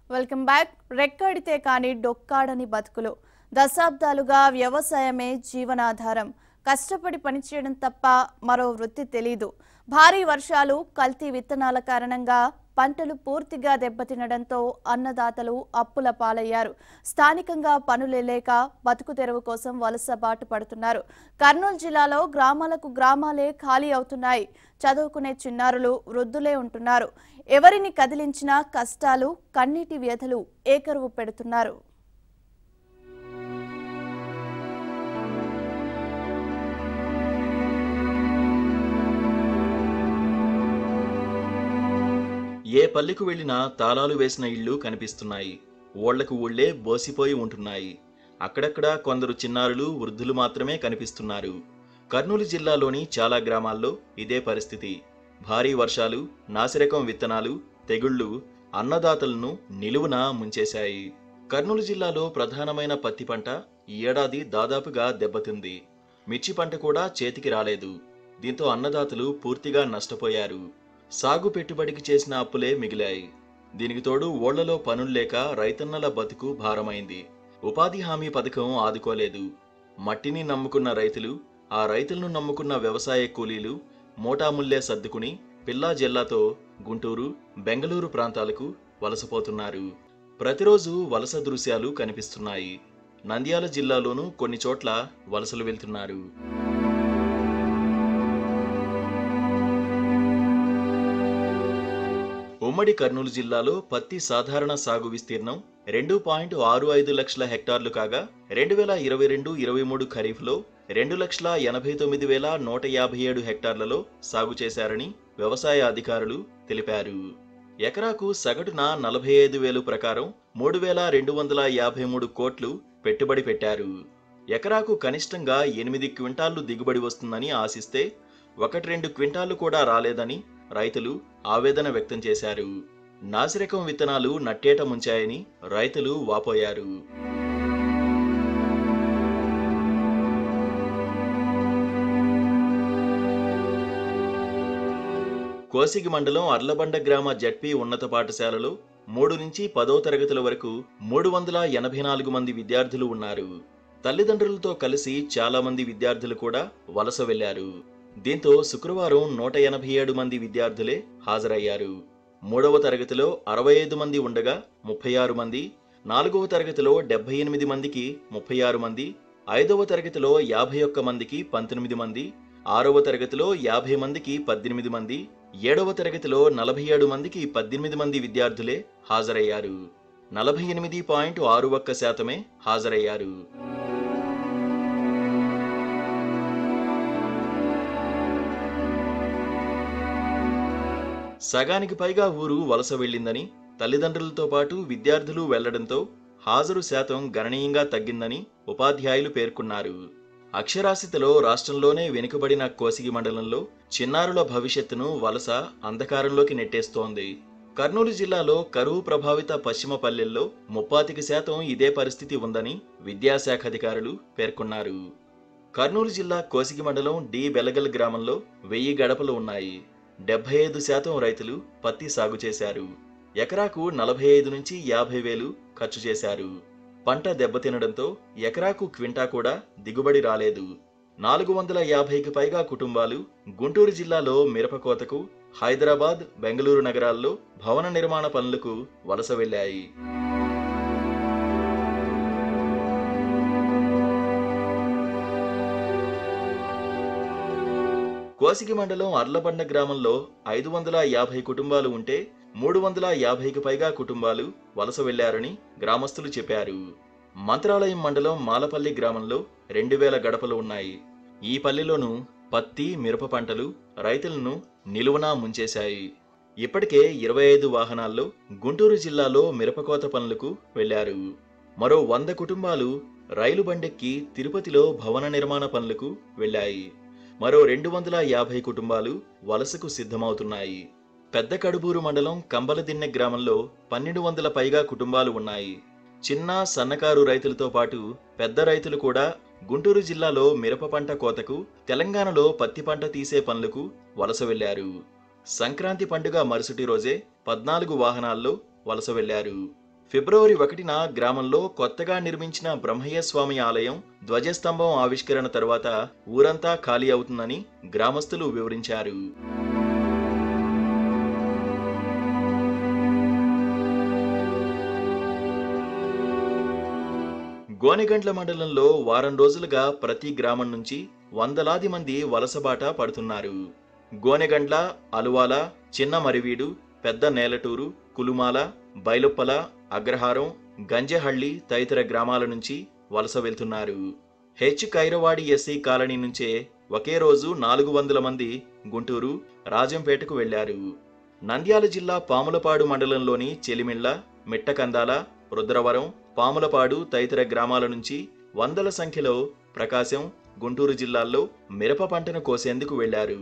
welcome back రెక్కడితే కాని డొక్కాడని బతుకులు దశాబ్దాలుగా వ్యవసాయమే జీవనాధారం కష్టపడి పనిచేయడం తప్ప మరో వృత్తి తెలీదు భారీ వర్షాలు కల్తీ విత్తనాల కారణంగా పంటలు పూర్తిగా దెబ్బతినడంతో అన్నదాతలు అప్పుల పాలయ్యారు స్థానికంగా పనులే లేక బతుకు తెరువు కోసం వలస బాటు పడుతున్నారు కర్నూలు జిల్లాలో గ్రామాలకు గ్రామాలే ఖాళీ అవుతున్నాయి చదువుకునే చిన్నారులు వృద్ధులే ఉంటున్నారు ఎవరిని కదిలించినా కష్టాలు కన్నీటి వ్యధలు ఏకరువు పెడుతున్నారు ఏ పల్లెకు వెళ్ళినా తాళాలు వేసిన ఇళ్ళు కనిపిస్తున్నాయి ఓళ్లకు ఊళ్ళే బోసిపోయి ఉంటున్నాయి అక్కడక్కడ కొందరు చిన్నారులు వృద్ధులు మాత్రమే కనిపిస్తున్నారు కర్నూలు జిల్లాలోని చాలా గ్రామాల్లో ఇదే పరిస్థితి భారీ వర్షాలు నాసిరకం విత్తనాలు తెగుళ్లు అన్నదాతలను నిలువున ముంచేశాయి కర్నూలు జిల్లాలో ప్రధానమైన పత్తి పంట ఈ ఏడాది దాదాపుగా దెబ్బతింది మిర్చి పంట కూడా చేతికి రాలేదు దీంతో అన్నదాతలు పూర్తిగా నష్టపోయారు సాగు పెట్టుబడికి చేసిన అప్పులే మిగిలాయి దీనికి తోడు ఓళ్లలో పనులు లేక రైతన్నల బతుకు భారమైంది ఉపాధి హామీ పథకం ఆదుకోలేదు మట్టిని నమ్ముకున్న రైతులు ఆ రైతులను నమ్ముకున్న వ్యవసాయ కూలీలు మోటాముల్లే సర్దుకుని పిల్లా జిల్లాతో గుంటూరు బెంగళూరు ప్రాంతాలకు వలసపోతున్నారు ప్రతిరోజు వలస దృశ్యాలు కనిపిస్తున్నాయి నంద్యాల జిల్లాలోనూ కొన్ని చోట్ల వలసలు వెళ్తున్నారు ఉమ్మడి కర్నూలు జిల్లాలో పత్తి సాధారణ సాగు విస్తీర్ణం రెండు పాయింట్ ఆరు ఐదు లక్షల హెక్టార్లు కాగా రెండు వేల ఇరవై రెండు ఇరవై మూడు ఖరీఫ్లో రెండు లక్షల ఎనభై తొమ్మిది వేల నూట యాభై ఏడు హెక్టార్లలో సాగు చేశారని వ్యవసాయ అధికారులు తెలిపారు ఎకరాకు సగటున నలభై ఐదు వేలు ప్రకారం మూడు వేల రెండు వందల యాభై మూడు కోట్లు పెట్టుబడి పెట్టారు ఎకరాకు కనిష్టంగా ఎనిమిది క్వింటాళ్లు దిగుబడి వస్తుందని ఆశిస్తే ఒకటి రెండు క్వింటాళ్లు కూడా రాలేదని రైతులు ఆవేదన వ్యక్తం చేశారు నాసిరకం విత్తనాలు నట్టేట ముంచాయని రైతులు వాపోయారు కోసిగి మండలం అర్లబండ గ్రామ జడ్పీ ఉన్నత పాఠశాలలో మూడు నుంచి పదో తరగతుల వరకు మూడు వందల ఎనభై నాలుగు మంది విద్యార్థులు ఉన్నారు తల్లిదండ్రులతో కలిసి చాలా మంది విద్యార్థులు కూడా వలస వెళ్లారు దీంతో శుక్రవారం నూట ఎనభై ఏడు మంది విద్యార్థులే హాజరయ్యారు మూడవ తరగతిలో అరవై ఐదు మంది ఉండగా ముప్పై ఆరు మంది నాలుగవ తరగతిలో డెబ్బై ఎనిమిది మందికి ముప్పై ఆరు మంది ఐదవ తరగతిలో యాభై ఒక్క మందికి పంతొమ్మిది మంది ఆరవ తరగతిలో యాభై మందికి పద్దెనిమిది మంది ఏడవ తరగతిలో నలభై ఏడు మందికి పద్దెనిమిది మంది విద్యార్థులే హాజరయ్యారు నలభై ఎనిమిది పాయింట్ ఆరు ఒక్క శాతమే హాజరయ్యారు సగానికి పైగా ఊరు వలస వెళ్ళిందని తల్లిదండ్రులతో పాటు విద్యార్థులు వెళ్లడంతో హాజరు శాతం గణనీయంగా తగ్గిందని ఉపాధ్యాయులు పేర్కొన్నారు అక్షరాస్యతలో రాష్ట్రంలోనే వెనుకబడిన కోసిగి మండలంలో చిన్నారుల భవిష్యత్తును వలస అంధకారంలోకి నెట్టేస్తోంది కర్నూలు జిల్లాలో కరువు ప్రభావిత పశ్చిమ పల్లెల్లో ముప్పాతిక శాతం ఇదే పరిస్థితి ఉందని విద్యాశాఖ అధికారులు పేర్కొన్నారు కర్నూలు జిల్లా కోసిగి మండలం డి బెలగల్ గ్రామంలో వెయ్యి గడపలు ఉన్నాయి డెబ్బై ఐదు శాతం రైతులు పత్తి సాగు చేశారు ఎకరాకు నలభై ఐదు నుంచి యాభై వేలు ఖర్చు చేశారు పంట దెబ్బతినడంతో ఎకరాకు క్వింటా కూడా దిగుబడి రాలేదు నాలుగు వందల యాభైకి పైగా కుటుంబాలు గుంటూరు జిల్లాలో మిరప కోతకు హైదరాబాద్ బెంగళూరు నగరాల్లో భవన నిర్మాణ పనులకు వలస వెళ్లాయి కోసిగి మండలం అర్లబండ గ్రామంలో ఐదు వందల యాభై కుటుంబాలు ఉంటే మూడు వందల యాభైకి పైగా కుటుంబాలు వలస వెళ్లారని గ్రామస్తులు చెప్పారు మంత్రాలయం మండలం మాలపల్లి గ్రామంలో రెండు వేల గడపలు ఉన్నాయి ఈ పల్లెలోనూ పత్తి మిరప పంటలు రైతులను నిలువునా ముంచేశాయి ఇప్పటికే ఇరవై ఐదు వాహనాల్లో గుంటూరు జిల్లాలో మిరపకోత పనులకు వెళ్లారు మరో వంద కుటుంబాలు రైలు బండెక్కి తిరుపతిలో భవన నిర్మాణ పనులకు వెళ్లాయి మరో రెండు వందల యాభై కుటుంబాలు వలసకు సిద్ధమవుతున్నాయి పెద్ద కడుబూరు మండలం కంబలదిన్నె గ్రామంలో పన్నెండు వందల పైగా కుటుంబాలు ఉన్నాయి చిన్న సన్నకారు రైతులతో పాటు పెద్ద రైతులు కూడా గుంటూరు జిల్లాలో మిరప పంట కోతకు తెలంగాణలో పత్తి పంట తీసే పనులకు వలస వెళ్లారు సంక్రాంతి పండుగ మరుసటి రోజే పద్నాలుగు వాహనాల్లో వలస వెళ్లారు ఫిబ్రవరి ఒకటిన గ్రామంలో కొత్తగా నిర్మించిన బ్రహ్మయ్య స్వామి ఆలయం ధ్వజస్తంభం ఆవిష్కరణ తర్వాత ఊరంతా ఖాళీ అవుతుందని గ్రామస్తులు వివరించారు గోనెగండ్ల మండలంలో వారం రోజులుగా ప్రతి గ్రామం నుంచి వందలాది మంది వలసబాట పడుతున్నారు గోనెగండ్ల అలువాల చిన్న మరివీడు పెద్ద నేలటూరు కులుమాల బైలొప్పల అగ్రహారం గంజెహళ్ళి తదితర గ్రామాల నుంచి వలస వెళ్తున్నారు హెచ్ కైరవాడి ఎస్సీ కాలనీ నుంచే ఒకే రోజు నాలుగు వందల మంది గుంటూరు రాజంపేటకు వెళ్లారు నంద్యాల జిల్లా పాములపాడు మండలంలోని చెలిమిళ్ల మిట్టకందాల రుద్రవరం పాములపాడు తదితర గ్రామాల నుంచి వందల సంఖ్యలో ప్రకాశం గుంటూరు జిల్లాల్లో మిరప పంటను కోసేందుకు వెళ్లారు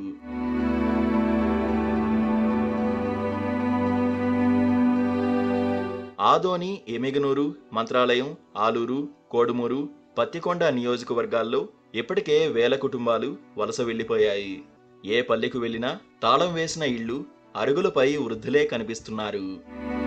ఆదోని ఎమిగనూరు మంత్రాలయం ఆలూరు కోడుమూరు పత్తికొండ నియోజకవర్గాల్లో ఇప్పటికే వేల కుటుంబాలు వలస వెళ్లిపోయాయి ఏ పల్లెకు వెళ్లినా తాళం వేసిన ఇళ్లు అరుగులపై వృద్ధులే కనిపిస్తున్నారు